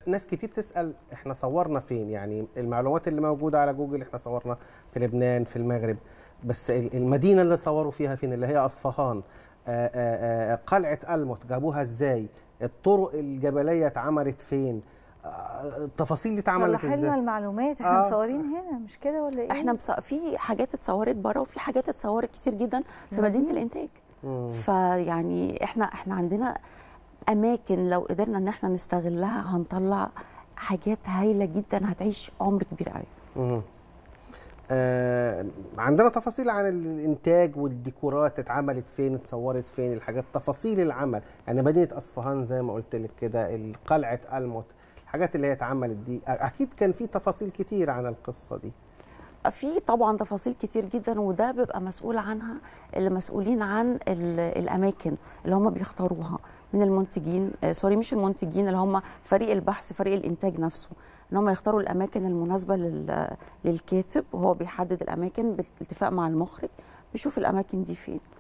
ناس كتير تسال احنا صورنا فين يعني المعلومات اللي موجوده على جوجل احنا صورنا في لبنان في المغرب بس ال- المدينه اللي صوروا فيها فين اللي هي اصفهان آه، آه، آه، قلعه الموت جابوها ازاي الطرق الجبليه اتعملت فين آه، التفاصيل دي اتعملت صلح لنا ازاي المعلومات احنا آه. مصورين هنا مش كده ولا ايه احنا بص... في حاجات اتصورت بره وفي حاجات اتصورت كتير جدا في المدينة؟ مدينه الانتاج مم. فيعني احنا احنا عندنا اماكن لو قدرنا ان احنا نستغلها هنطلع حاجات هايله جدا هتعيش عمر كبير قوي مم. آه عندنا تفاصيل عن الانتاج والديكورات اتعملت فين اتصورت فين الحاجات تفاصيل العمل يعني مدينه اصفهان زي ما قلت لك كده قلعه الموت الحاجات اللي هي اتعملت دي اكيد كان في تفاصيل كتير عن القصه دي في طبعا تفاصيل كتير جدا وده بيبقى مسؤول عنها اللي مسؤولين عن ال- الاماكن اللي هم بيختاروها من المنتجين آه، سوري مش المنتجين اللي هم فريق البحث فريق الانتاج نفسه ان هم يختاروا الاماكن المناسبه لل- للكاتب وهو بيحدد الاماكن بالاتفاق مع المخرج بيشوف الاماكن دي فين